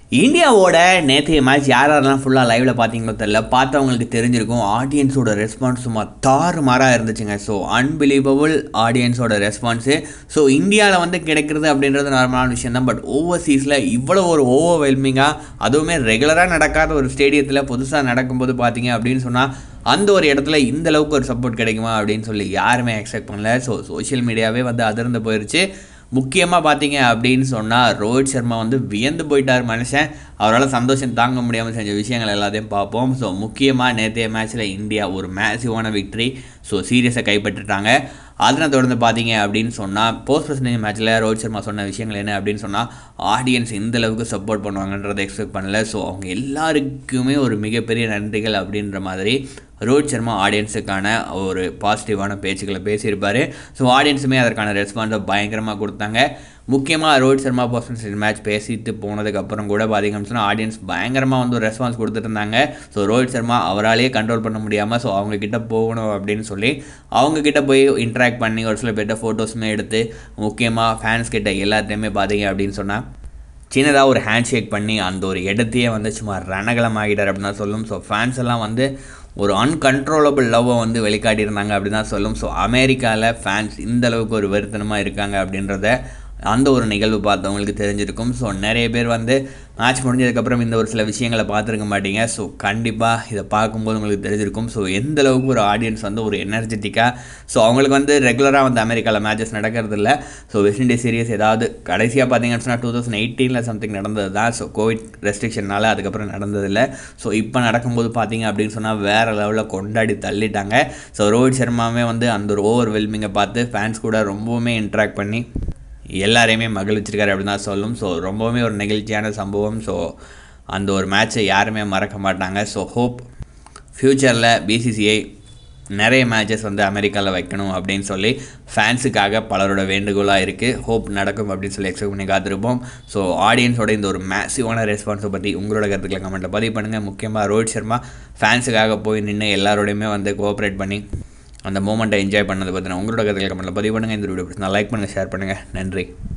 இந்தியாவோட நேற்றைய மேட்ச் யார் யாரெல்லாம் ஃபுல்லாக லைவில் பார்த்தீங்களோ தெரியல பார்த்தவங்களுக்கு தெரிஞ்சிருக்கும் ஆடியன்ஸோட ரெஸ்பான்ஸ் சும்மா தாறு மாறாக இருந்துச்சுங்க ஸோ அன்பிலீவபிள் ஆடியன்ஸோட ரெஸ்பான்ஸு ஸோ இந்தியாவில் வந்து கிடைக்கிறது அப்படின்றது நார்மலான விஷயம் தான் பட் ஓவர்சீஸில் இவ்வளோ ஒரு ஓவர்வெல்மிங்காக அதுவுமே ரெகுலராக நடக்காத ஒரு ஸ்டேடியத்தில் புதுசாக நடக்கும்போது பார்த்தீங்க அப்படின்னு சொன்னால் அந்த ஒரு இடத்துல இந்த அளவுக்கு ஒரு சப்போர்ட் கிடைக்குமா அப்படின்னு சொல்லி யாருமே எக்ஸ்பெக்ட் பண்ணல ஸோ சோஷியல் மீடியாவே வந்து அதிர்ந்து போயிருச்சு முக்கியமாக பார்த்தீங்க அப்படின்னு சொன்னால் ரோஹித் சர்மா வந்து வியந்து போயிட்டார் மனுஷன் அவரால் சந்தோஷம் தாங்க முடியாமல் செஞ்ச விஷயங்கள் எல்லாத்தையும் பார்ப்போம் ஸோ முக்கியமாக நேற்றைய மேட்ச்சில் இந்தியா ஒரு மேசிவான விக்ட்ரி ஸோ சீரியஸை கைப்பற்றிட்டாங்க அதனை தொடர்ந்து பார்த்தீங்க அப்படின்னு சொன்னால் போஸ்ட் பிரசன்டேஜ் மேட்ச்சில் ரோஹித் சர்மா சொன்ன விஷயங்கள் என்ன அப்படின்னு சொன்னால் ஆடியன்ஸ் இந்த அளவுக்கு சப்போர்ட் பண்ணுவாங்கன்றதை எக்ஸ்பெக்ட் பண்ணல ஸோ அவங்க எல்லாருக்குமே ஒரு மிகப்பெரிய நன்றிகள் அப்படின்ற மாதிரி ரோஹித் சர்மா ஆடியன்ஸுக்கான ஒரு பாசிட்டிவான பேச்சுக்களை பேசியிருப்பார் ஸோ ஆடியன்ஸுமே அதற்கான ரெஸ்பான்ஸை பயங்கரமாக கொடுத்தாங்க முக்கியமாக ரோஹித் சர்மா பர்சன்ஸ் மேட்ச் பேசிட்டு போனதுக்கப்புறம் கூட பார்த்தீங்கன்னு சொன்னால் ஆடியன்ஸ் பயங்கரமாக வந்து ஒரு ரெஸ்பான்ஸ் கொடுத்துட்டு இருந்தாங்க ஸோ ரோஹித் சர்மா அவராலேயே கண்ட்ரோல் பண்ண முடியாமல் ஸோ அவங்கக்கிட்ட போகணும் அப்படின்னு சொல்லி அவங்கக்கிட்ட போய் இன்ட்ராக்ட் பண்ணி ஒரு சில பேர்ட்ட ஃபோட்டோஸுமே எடுத்து முக்கியமாக ஃபேன்ஸ் கிட்ட எல்லாத்தையுமே பார்த்தீங்க அப்படின்னு சொன்னால் சின்னதாக ஒரு ஹேண்ட் ஷேக் பண்ணி அந்த ஒரு இடத்தையே வந்து சும்மா ரணகலம் ஆகிட்டார் அப்படின்னு தான் சொல்லும் ஸோ ஃபேன்ஸ் எல்லாம் வந்து ஒரு அன்கண்ட்ரோலபிள் லவ்வை வந்து வெளிக்காட்டியிருந்தாங்க அப்படி தான் சொல்லும் ஸோ அமெரிக்காவில் ஃபேன்ஸ் இந்த அளவுக்கு ஒரு வெறுத்தனமாக இருக்காங்க அப்படின்றத அந்த ஒரு நிகழ்வு பார்த்தவங்களுக்கு தெரிஞ்சிருக்கும் ஸோ நிறைய பேர் வந்து மேட்ச் முடிஞ்சதுக்கப்புறம் இந்த ஒரு சில விஷயங்களை பார்த்துருக்க மாட்டீங்க ஸோ கண்டிப்பாக இதை பார்க்கும்போது உங்களுக்கு தெரிஞ்சிருக்கும் ஸோ எந்த அளவுக்கு ஒரு ஆடியன்ஸ் வந்து ஒரு எனர்ஜெட்டிக்காக ஸோ அவங்களுக்கு வந்து ரெகுலராக வந்து அமெரிக்காவில் மேட்சஸ் நடக்கிறது இல்லை ஸோ வெஸ்ட் இண்டீஸ் சீரியஸ் ஏதாவது கடைசியாக பார்த்தீங்கன்னு சொன்னால் டூ தௌசண்ட் எயிட்டீனில் சம்திங் நடந்தது தான் ஸோ கோவிட் ரெஸ்ட்ரிக்ஷனால் அதுக்கப்புறம் நடந்ததில்லை ஸோ இப்போ நடக்கும்போது பார்த்தீங்க அப்படின்னு சொன்னால் வேறு லெவலில் கொண்டாடி தள்ளிட்டாங்க ஸோ ரோஹித் சர்மாவே வந்து அந்த ஒரு ஓவர் வெல்மிங்கை பார்த்து ஃபேன்ஸ் கூட ரொம்பவுமே இன்ட்ராக்ட் பண்ணி எல்லாரையுமே மகிழ்ச்சிருக்காரு அப்படின்னு தான் சொல்லும் ஸோ ரொம்பவுமே ஒரு நெகிழ்ச்சியான சம்பவம் ஸோ அந்த ஒரு மேட்ச்சை யாருமே மறக்க மாட்டாங்க ஸோ ஹோப் ஃப்யூச்சரில் பிசிசிஐ நிறைய மேட்சஸ் வந்து அமெரிக்காவில் வைக்கணும் அப்படின்னு சொல்லி ஃபேன்ஸுக்காக பலரோட வேண்டுகோளாக இருக்குது ஹோப் நடக்கும் அப்படின்னு சொல்லி எக்ஸ்பெக்ட் பண்ணி காத்திருப்போம் ஸோ ஆடியன்ஸோட இந்த ஒரு மேசிவான ரெஸ்பான்ஸை பற்றி உங்களோட கருத்துக்களை கமெண்ட்டில் பதிவு பண்ணுங்கள் முக்கியமாக ரோஹித் சர்மா ஃபேன்ஸுக்காக போய் நின்று எல்லாரோடையுமே வந்து கோஆப்ரேட் பண்ணி அந்த மூமெண்ட்டை என்ஜாய் பண்ணதை பற்றின உங்களோட கருத்துக்களை கமெண்ட்டில் பதிவு பண்ணுங்கள் இந்த வீடியோ பிடிச்சிருந்தா லைக் பண்ணுங்கள் ஷேர் பண்ணுங்கள் நன்றி